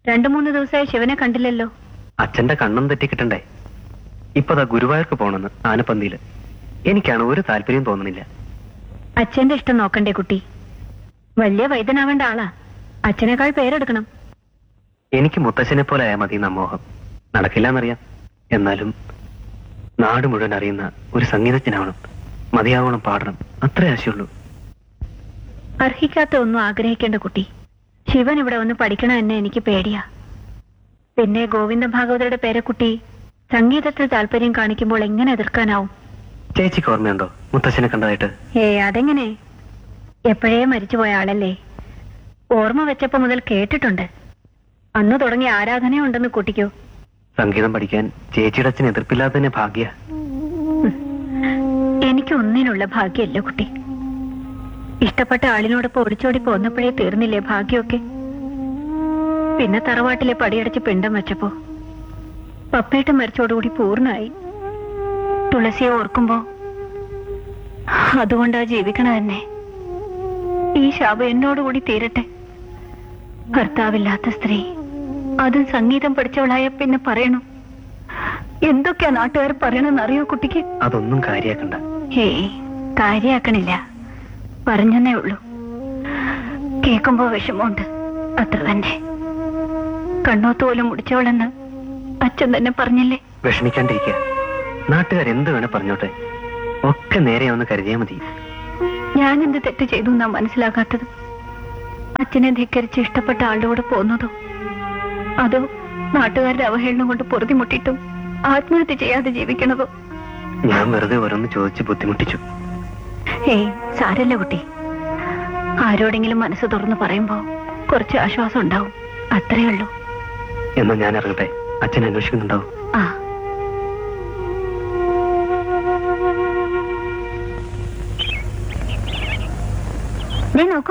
രണ്ടു മൂന്ന് ദിവസമായി ശിവനെ കണ്ടില്ലല്ലോ അച്ഛന്റെ കണ്ണും തെറ്റിക്കിട്ടണ്ടേ ഇപ്പതാ ഗുരുവായൂർക്ക് പോണെന്ന് ആനപ്പന്തിയില് എനിക്കാണ് ഒരു താല്പര്യം തോന്നുന്നില്ല അച്ഛന്റെ ഇഷ്ടം നോക്കണ്ടേ കുട്ടി വലിയ വൈദ്യനാവേണ്ട ആളാ അച്ഛനേക്കാൾ പേരെടുക്കണം എനിക്ക് മുത്തശ്ശനെ പോലെ ആയാൽ മതി എന്ന മോഹം നടക്കില്ലെന്നറിയാം എന്നാലും നാട് മുഴുവൻ അറിയുന്ന ഒരു സംഗീതജ്ഞനാവണം മതിയാവണം പാടണം അത്രേ ആശയുള്ളൂ അർഹിക്കാത്ത ഒന്നും ആഗ്രഹിക്കേണ്ട കുട്ടി ശിവൻ ഇവിടെ വന്ന് പഠിക്കണം എന്നെ എനിക്ക് പേടിയാ പിന്നെ ഗോവിന്ദ ഭാഗവതരുടെ പേരക്കുട്ടി സംഗീതത്തിൽ താല്പര്യം കാണിക്കുമ്പോൾ എങ്ങനെ എതിർക്കാനാവും ചേച്ചിക്ക് ഓർമ്മയുണ്ടോ മുത്തശ്ശനെ കണ്ടതായിട്ട് ഏ അതെങ്ങനെ എപ്പോഴേ മരിച്ചുപോയ ആളല്ലേ ഓർമ്മ വെച്ചപ്പോ മുതൽ കേട്ടിട്ടുണ്ട് അന്ന് തുടങ്ങിയ ആരാധനയുണ്ടെന്ന് കുട്ടിക്കോ സംഗീതം പഠിക്കാൻ ചേച്ചിയുടെ അച്ഛൻ എതിർപ്പില്ലാത്തതിനെ ഭാഗ്യ എനിക്ക് ഒന്നിനുള്ള ഭാഗ്യമല്ല കുട്ടി ഇഷ്ടപ്പെട്ട ആളിനോടൊപ്പം ഒളിച്ചോടി പോന്നപ്പോഴേ തീർന്നില്ലേ ഭാഗ്യമൊക്കെ പിന്നെ തറവാട്ടിലെ പടിയടച്ച് പിണ്ടം വെച്ചപ്പോ പപ്പേട്ട മരിച്ചോടുകൂടി പൂർണ്ണമായി തുളസിയെ ഓർക്കുമ്പോ അതുകൊണ്ടാ ജീവിക്കണ തന്നെ ഈ ശാപം എന്നോടുകൂടി തീരട്ടെ ഭർത്താവില്ലാത്ത സ്ത്രീ അതും സംഗീതം പഠിച്ചവളായ പിന്നെ പറയണു എന്തൊക്കെയാ നാട്ടുകാർ പറയണെന്ന് അറിയോ കുട്ടിക്ക് അതൊന്നും കാര്യാക്കണ്ട ഹേയ് കാര്യാക്കണില്ല പറഞ്ഞെന്നേ ഉള്ളൂ കേൾക്കുമ്പോ വിഷമമുണ്ട് അത്ര തന്നെ കണ്ണോത്തോലും മുടിച്ചവളെന്ന് അച്ഛൻ തന്നെ പറഞ്ഞില്ലേ വിഷമിക്കാണ്ടിരിക്കുക നാട്ടുകാരെന്ത് വേണേ പറഞ്ഞോട്ടെ ഒക്കെ നേരെയാവുന്ന കരുതിയാ മതി ഞാൻ എന്ത് തെറ്റ് ചെയ്തു എന്നാ മനസ്സിലാകാത്തത് അച്ഛനെ ധിക്കരിച്ച് ഇഷ്ടപ്പെട്ട ആളുടെ കൂടെ പോന്നതോ അതോ നാട്ടുകാരുടെ അവഹേളനം കൊണ്ട് പൊറുതിമുട്ടിയിട്ടും ആത്മഹത്യ ചെയ്യാതെ ജീവിക്കണതോ ഞാൻ വെറുതെ ഓരോന്ന് ചോദിച്ച് ബുദ്ധിമുട്ടിച്ചു ഏയ് സാരല്ല കുട്ടി ആരോടെങ്കിലും മനസ്സ് തുറന്ന് പറയുമ്പോ കുറച്ച് ആശ്വാസം ഉണ്ടാവും അത്രേ ഉള്ളൂ എന്നാ ഞാൻ ഇറങ്ങട്ടെ അച്ഛൻ അന്വേഷിക്കുന്നുണ്ടാവും ആ ദേ നോക്കൂ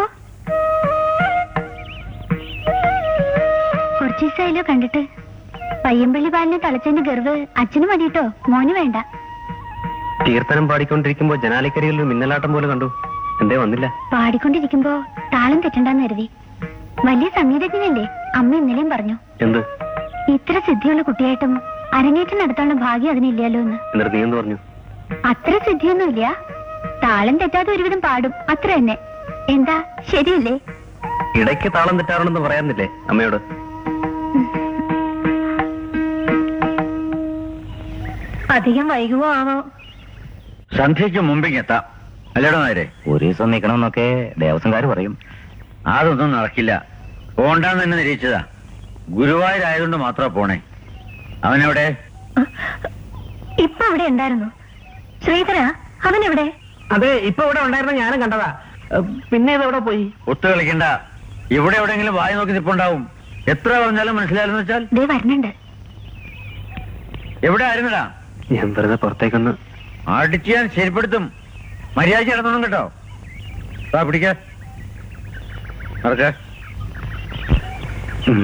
കുറച്ച് ദിവസമായല്ലോ കണ്ടിട്ട് പയ്യമ്പള്ളി പാലിന് തളച്ചതിന്റെ ഗർവ് അച്ഛന് മതിട്ടോ മോന് വേണ്ട കീർത്തനം പാടിക്കൊണ്ടിരിക്കുമ്പോ ജനാലിക്കരിയിൽ ഒരു മിന്നലാട്ടം പോലെ കണ്ടു എന്തേ വന്നില്ല പാടിക്കൊണ്ടിരിക്കുമ്പോ താളം തെറ്റണ്ടെന്ന് കരുതി വലിയ സംഗീതജ്ഞനല്ലേ അമ്മ ഇന്നലെയും പറഞ്ഞു എന്ത് ഇത്ര സിദ്ധിയുള്ള കുട്ടിയായിട്ടും അരങ്ങേറ്റം നടത്താനുള്ള ഭാഗ്യം അതിനില്ലല്ലോ എന്ന് എന്നിട്ട് നീ എന്ത് പറഞ്ഞു അത്ര സിദ്ധിയൊന്നുമില്ല താളം തെറ്റാതെ ഒരുവിധം പാടും അത്ര തന്നെ എന്താ ശരിയല്ലേ ഇടയ്ക്ക് താളം തെറ്റാറുണ്ടെന്ന് പറയാറുന്നില്ലേ അമ്മയോട് അധികം വൈകുവോ ആവോ സന്ധ്യയ്ക്ക് മുമ്പിങ് എത്താം അല്ലേടോ നേരെ ഒരു ദിവസം നിൽക്കണമെന്നൊക്കെ ദേവസ്വംകാർ പറയും അതൊന്നും നടക്കില്ല പോണ്ടാന്ന് തന്നെ നിരീക്ഷിച്ചതാ ഗുരുവായൂരായതുകൊണ്ട് മാത്രമാ പോണേ അവനെവിടെ ഇപ്പൊ അവിടെ ഉണ്ടായിരുന്നു ശ്രീധര അവൻ എവിടെ അതെ ഇപ്പൊ ഇവിടെ ഉണ്ടായിരുന്ന ഞാനും കണ്ടതാ ഏ, പിന്നെ ഇത് എവിടെ പോയി ഒത്തു കളിക്കണ്ട ഇവിടെ എവിടെയെങ്കിലും വായി നോക്കി നിപ്പുണ്ടാവും എത്ര പറഞ്ഞാലും മനസ്സിലായെന്ന് വെച്ചാൽ ദേ വരണുണ്ട് എവിടെ ആയിരുന്നടാ ഞാൻ വെറുതെ പുറത്തേക്കൊന്ന് അടിച്ച് ഞാൻ ശരിപ്പെടുത്തും മര്യാദ നടന്നോണം കേട്ടോ ആ പിടിക്ക നടക്ക ഉം.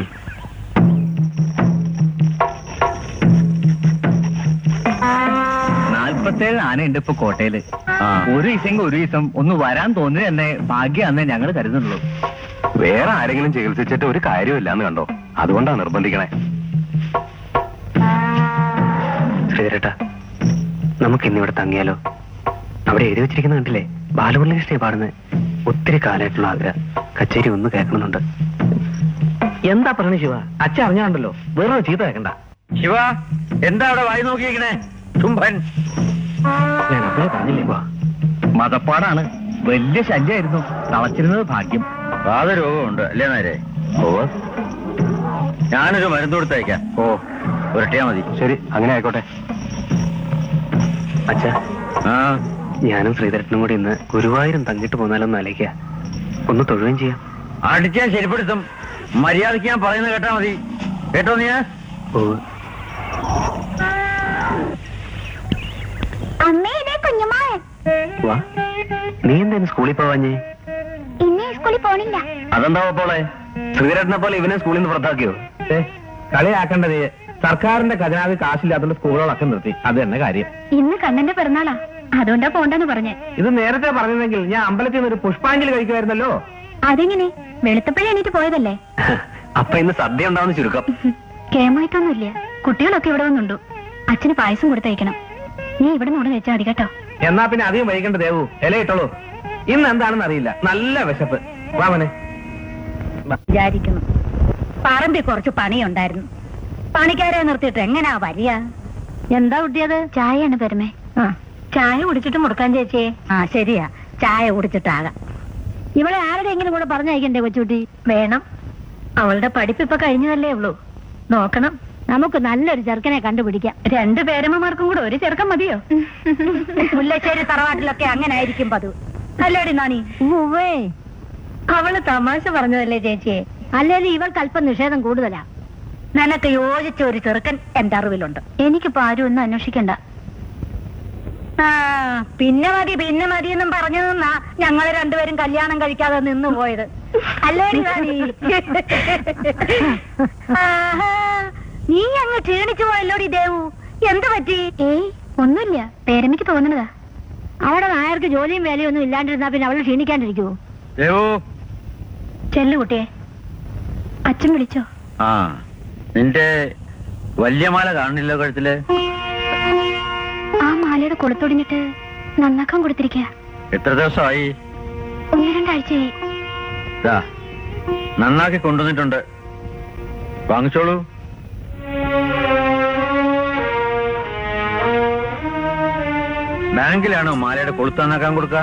നാല്പത്തേഴ് ആനയുണ്ട് ഇപ്പൊ കോട്ടയില് ആ. ഒരു ദിവസം ഒരു ദിവസം ഒന്ന് വരാൻ തോന്നി തന്നെ ഭാഗ്യാന്നേ ഞങ്ങൾ കരുതുന്നുള്ളൂ വേറെ ആരെങ്കിലും ചികിത്സിച്ചിട്ട് ഒരു കാര്യമില്ലാന്ന് കണ്ടോ അതുകൊണ്ടാ നിർബന്ധിക്കണേ ശ്രീധരേട്ടാ നമുക്ക് ഇന്നിവിടെ തങ്ങിയാലോ അവിടെ എഴുതി വെച്ചിരിക്കുന്ന കണ്ടില്ലേ ബാലമുരളികൃഷ്ണയെ പാടുന്നത് ഒത്തിരി കാലമായിട്ടുള്ള ആഗ്രഹം കച്ചേരി ഒന്ന് കേൾക്കണമെന്നുണ്ട് എന്താ പറഞ്ഞ ശിവ അച്ഛൻ അറിഞ്ഞാണ്ടല്ലോ വേറെ ചീത്ത കേൾക്കണ്ട ശിവ എന്താ അവിടെ വായി നോക്കിയിരിക്കണേ തുമ്പൻ ഞാൻ അപ്പഴേ പറഞ്ഞില്ലേ വാ മതപ്പാടാണ് വലിയ ശല്യമായിരുന്നു തളച്ചിരുന്നത് ഭാഗ്യം വാദരോഗമുണ്ട് അല്ലേ നേരെ ഓ ഞാനൊരു മരുന്ന് കൊടുത്തയക്കാം ഓ ഉരട്ടിയാ മതി ശരി അങ്ങനെ ആയിക്കോട്ടെ അച്ഛാ ആ ഞാനും ശ്രീധരനും കൂടി ഇന്ന് ഗുരുവായൂരും തങ്ങിട്ട് പോന്നാലൊന്ന് അലയ്ക്ക ഒന്ന് തൊഴുകയും ചെയ്യാം അടിച്ചാൻ ശരിപ്പെടുത്തും മര്യാദയ്ക്ക് ഞാൻ പറയുന്നത് കേട്ടാ മതി കേട്ടോ നീ ഓ അമ്മേ ഇതേ കുഞ്ഞുമാവൻ വാ നീ എന്തായാലും സ്കൂളിൽ പോവാഞ്ഞേ ഇന്ന് സ്കൂളിൽ പോണില്ല അതെന്താ പോളെ ശ്രീധരനെ പോലെ ഇവനെ സ്കൂളിൽ നിന്ന് പുറത്താക്കിയോ ഏ, കളിയാക്കേണ്ടത് സർക്കാരിന്റെ ഖജനാവ് കാശില്ലാത്തോണ്ട് സ്കൂളുകളൊക്കെ നിർത്തി അത് തന്നെ കാര്യം ഇന്ന് കണ്ണന്റെ പിറന്നാളാ അതുകൊണ്ടാ പോണ്ടെന്ന് പറഞ്ഞേ ഇത് നേരത്തെ പറഞ്ഞിരുന്നെങ്കിൽ ഞാൻ അമ്പലത്തിൽ നിന്ന് ഒരു പുഷ്പാഞ്ജലി കഴിക്കുമായിരുന്നല്ലോ അതെങ്ങനെ വെളുത്തപ്പഴേ എണീറ്റ് പോയതല്ലേ അപ്പൊ ഇന്ന് സദ്യ ഉണ്ടാവുന്ന ചുരുക്കം കേമായിട്ടൊന്നുമില്ല കുട്ടികളൊക്കെ ഇവിടെ വന്നുണ്ടു അച്ഛന് പായസം കൊടുത്തയക്കണം നീ ഇവിടെ നിന്ന് ഇവിടെ വെച്ചാൽ മതി കേട്ടോ എന്നാ പിന്നെ അധികം വൈകണ്ട ദേവു ഇല ഇട്ടോളൂ ഇന്ന് എന്താണെന്ന് അറിയില്ല നല്ല വിശപ്പ് വാമനെ വിചാരിക്കുന്നു പറമ്പിൽ കുറച്ച് പണിയുണ്ടായിരുന്നു പണിക്കാരെ നിർത്തിയിട്ട് എങ്ങനാ വരിക എന്താ കുട്ടിയത് ചായയാണ് പെരുമേ ആ ചായ കുടിച്ചിട്ട് മുടക്കാൻ ചേച്ചിയെ ആ ശരിയാ ചായ കുടിച്ചിട്ടാകാം ഇവളെ ആരുടെയെങ്കിലും കൂടെ പറഞ്ഞയക്കണ്ടേ കൊച്ചുകുട്ടി വേണം അവളുടെ പഠിപ്പ് ഇപ്പൊ കഴിഞ്ഞതല്ലേ ഉള്ളൂ നോക്കണം നമുക്ക് നല്ലൊരു ചെറുക്കനെ കണ്ടുപിടിക്കാം രണ്ട് പേരമ്മമാർക്കും കൂടെ ഒരു ചെറുക്കം മതിയോ മുല്ലശ്ശേരി തറവാട്ടിലൊക്കെ അങ്ങനെ ആയിരിക്കും പതിവ് അല്ലേടി നാണി ഉവ്വേ അവള് തമാശ പറഞ്ഞതല്ലേ ചേച്ചിയെ അല്ലെങ്കിൽ ഇവൾക്ക് അല്പം നിഷേധം കൂടുതലാ നിനക്ക് യോജിച്ച ഒരു ചെറുക്കൻ എന്റെ അറിവിലുണ്ട് എനിക്കിപ്പോ ആരും ഒന്നും അന്വേഷിക്കണ്ട ആ പിന്നെ മതി പിന്നെ മതി എന്നും പറഞ്ഞു നിന്നാ ഞങ്ങള് രണ്ടുപേരും കല്യാണം കഴിക്കാതെ നിന്നു പോയത് അല്ലേടി റാണി? ആഹാ, നീ അങ്ങ് ക്ഷീണിച്ചു പോയല്ലോടി ദേവു എന്ത് പറ്റി ഏയ് ഒന്നുമില്ല പേരമ്മയ്ക്ക് തോന്നണതാ അവിടെ നായർക്ക് ജോലിയും വേലയും ഒന്നും ഇല്ലാണ്ടിരുന്നാ പിന്നെ അവള് ക്ഷീണിക്കാണ്ടിരിക്കുവോ ദേവു ചെല്ലു കുട്ടിയെ അച്ഛൻ വിളിച്ചോ ആ നിന്റെ വലിയ മാല കാണില്ല കഴുത്തില് ആ മാലയുടെ കൊളുത്തൊടിഞ്ഞിട്ട് നന്നാക്കാൻ കൊടുത്തിരിക്ക എത്ര ദിവസമായി ഒന്ന് രണ്ടാഴ്ചയായി ദാ, നന്നാക്കി കൊണ്ടുവന്നിട്ടുണ്ട് വാങ്ങിച്ചോളൂ ബാങ്കിലാണോ മാലയുടെ കൊളുത്ത് നന്നാക്കാൻ കൊടുക്ക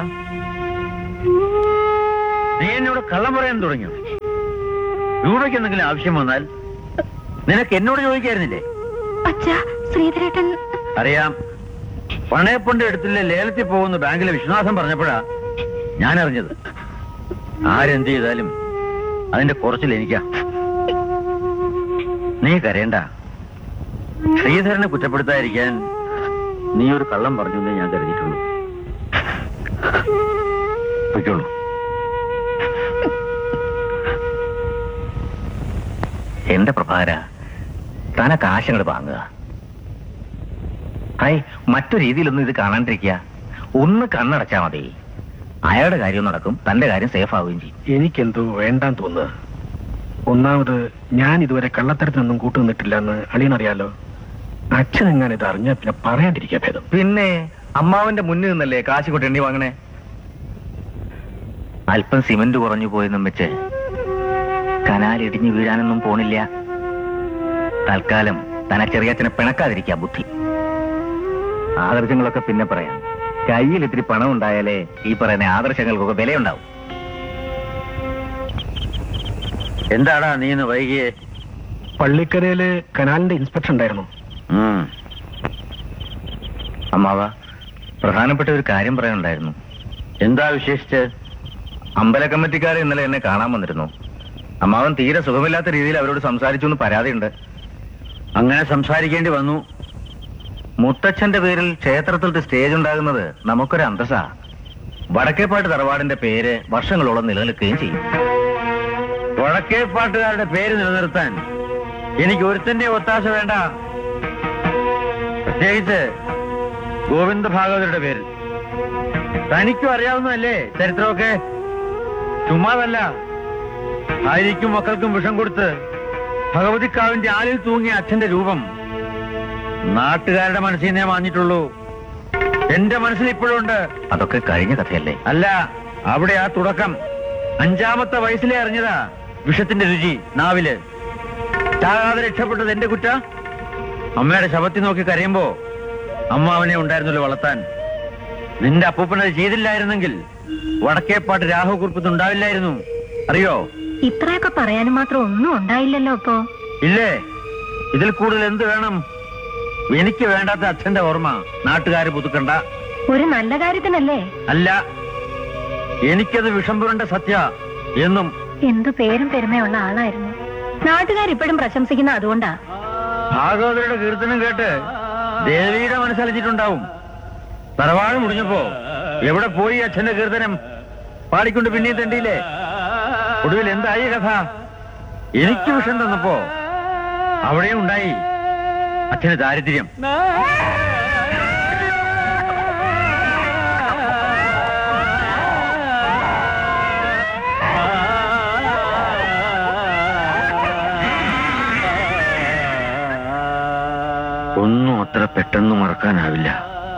നീ എന്നോട് കള്ളം പറയാൻ തുടങ്ങിയോ രൂപയ്ക്ക് എന്തെങ്കിലും ആവശ്യം വന്നാൽ നിനക്ക് എന്നോട് ചോദിക്കായിരുന്നില്ലേ അച്ഛാ ശ്രീധരേട്ടൻ അറിയാം പണയപ്പണ്ട് എടുത്തില്ല ലേലത്തിൽ പോകുന്ന ബാങ്കിലെ വിശ്വനാഥൻ പറഞ്ഞപ്പോഴാ ഞാൻ അറിഞ്ഞത് ആരെന്ത് ചെയ്താലും അതിന്റെ കുറച്ചിൽ എനിക്കാ നീ കരയണ്ട ശ്രീധരനെ കുറ്റപ്പെടുത്താതിരിക്കാൻ നീ ഒരു കള്ളം പറഞ്ഞു എന്നേ ഞാൻ കരുതിയിട്ടുള്ളൂ പൊയ്ക്കോളൂ എന്റെ പ്രഭാര താന കാശങ്ങൾ വാങ്ങുക ഹൈ മറ്റു രീതിയിലൊന്നും ഇത് കാണാണ്ടിരിക്കുക ഒന്ന് കണ്ണടച്ചാ മതി അയാളുടെ കാര്യം നടക്കും തന്റെ കാര്യം സേഫ് ആവുകയും ചെയ്യും എനിക്കെന്തോ വേണ്ടാൻ തോന്നുക ഒന്നാമത് ഞാൻ ഇതുവരെ കള്ളത്തരത്തിനൊന്നും കൂട്ടുനിന്നിട്ടില്ല എന്ന് അളിയനറിയാലോ അച്ഛൻ എങ്ങനെ ഇത് അറിഞ്ഞാൽ പിന്നെ പറയാണ്ടിരിക്കാ ഭേദം പിന്നെ അമ്മാവന്റെ മുന്നിൽ നിന്നല്ലേ കാശ് കൊണ്ട് എണ്ണി വാങ്ങണേ അല്പം സിമന്റ് കുറഞ്ഞു പോയെന്നും വെച്ച് കനാൽ ഇടിഞ്ഞു വീഴാനൊന്നും പോണില്ല തൽക്കാലം തന ചെറിയച്ഛനെ പിണക്കാതിരിക്കാ ബുദ്ധി ആദർശങ്ങളൊക്കെ പിന്നെ പറയാം കയ്യിൽ ഇത്തിരി പണം ഉണ്ടായാലേ ഈ പറയുന്ന ആദർശങ്ങൾക്കൊക്കെ വിലയുണ്ടാവും എന്താടാ നീ ഇന്ന് വൈകിയേ പള്ളിക്കരയില് കനാലിന്റെ ഇൻസ്പെക്ഷൻ ഉണ്ടായിരുന്നു ഉം. അമ്മാവ പ്രധാനപ്പെട്ട ഒരു കാര്യം പറയാനുണ്ടായിരുന്നു എന്താ വിശേഷിച്ച് അമ്പല കമ്മിറ്റിക്കാരെ ഇന്നലെ എന്നെ കാണാൻ വന്നിരുന്നു അമ്മാവൻ തീരെ സുഖമില്ലാത്ത രീതിയിൽ അവരോട് സംസാരിച്ചു എന്ന് പരാതിയുണ്ട് അങ്ങനെ സംസാരിക്കേണ്ടി വന്നു മുത്തച്ഛന്റെ പേരിൽ ക്ഷേത്രത്തിൽ സ്റ്റേജ് ഉണ്ടാകുന്നത് നമുക്കൊരു അന്തസ്സാ വടക്കേപ്പാട്ട് തറവാടിന്റെ പേര് വർഷങ്ങളോളം നിലനിൽക്കുകയും ചെയ്യും വടക്കേപ്പാട്ടുകാരുടെ പേര് നിലനിർത്താൻ എനിക്ക് ഒരുത്തന്റെ ഒത്താശ വേണ്ട പ്രത്യേകിച്ച് ഗോവിന്ദ ഭാഗവതരുടെ പേരിൽ തനിക്കും അറിയാവുന്നതല്ലേ ചരിത്രമൊക്കെ ചുമ്മാതല്ല ഭാര്യയ്ക്കും മക്കൾക്കും വിഷം കൊടുത്ത് ഭഗവതിക്കാവിന്റെ ആലിൽ തൂങ്ങിയ അച്ഛന്റെ രൂപം നാട്ടുകാരുടെ മനസ്സിൽ നിന്നേ മാഞ്ഞിട്ടുള്ളൂ എന്റെ മനസ്സിൽ ഇപ്പോഴുണ്ട് അതൊക്കെ കഴിഞ്ഞ കഥയല്ലേ അല്ല അവിടെ ആ തുടക്കം അഞ്ചാമത്തെ വയസ്സിലേ അറിഞ്ഞതാ വിഷത്തിന്റെ രുചി നാവില് ചാകാതെ രക്ഷപ്പെട്ടത് എന്റെ കുറ്റ അമ്മയുടെ ശവത്തിൽ നോക്കി കരയുമ്പോ അമ്മ അവനെ ഉണ്ടായിരുന്നല്ലോ വളർത്താൻ നിന്റെ അപ്പൂപ്പൻ അത് ചെയ്തില്ലായിരുന്നെങ്കിൽ വടക്കേപ്പാട്ട് രാഹു കുറിപ്പത്ത് ഉണ്ടാവില്ലായിരുന്നു അറിയോ ഇത്രയൊക്കെ പറയാനും മാത്രം ഒന്നും ഉണ്ടായില്ലല്ലോ ഇപ്പോ ഇല്ലേ ഇതിൽ കൂടുതൽ എന്ത് വേണം എനിക്ക് വേണ്ടാത്ത അച്ഛന്റെ ഓർമ്മ നാട്ടുകാര് പുതുക്കണ്ട ഒരു നല്ല കാര്യത്തിനല്ലേ അല്ല എനിക്കത് വിഷം പുരണ്ട സത്യ എന്നും എന്തു പേരും പെരുമയുള്ള ആളായിരുന്നു നാട്ടുകാരിപ്പോഴും പ്രശംസിക്കുന്ന അതുകൊണ്ടാ ഭാഗവതരുടെ കീർത്തനം കേട്ട് ദേവിയുടെ മനസ്സലിച്ചിട്ടുണ്ടാവും തറവാട് മുടിഞ്ഞപ്പോ എവിടെ പോയി അച്ഛന്റെ കീർത്തനം പാടിക്കൊണ്ട് പിന്നെയും തണ്ടിയില്ലേ ഒടുവിൽ എന്തായി കഥ എനിക്ക് വിഷം തന്നപ്പോ അവിടെയും ഉണ്ടായി അച്ഛന് ദാരിദ്ര്യം ഒന്നും അത്ര പെട്ടെന്ന് മറക്കാനാവില്ല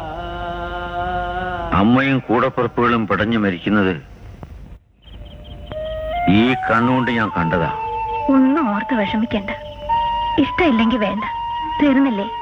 അമ്മയും കൂടപ്പുറപ്പുകളും പിടഞ്ഞു മരിക്കുന്നത് ഈ കണ്ണുകൊണ്ട് ഞാൻ കണ്ടതാ ഒന്നും ഓർത്ത് വിഷമിക്കണ്ട ഇഷ്ടമില്ലെങ്കിൽ വേണ്ട തീർന്നില്ലേ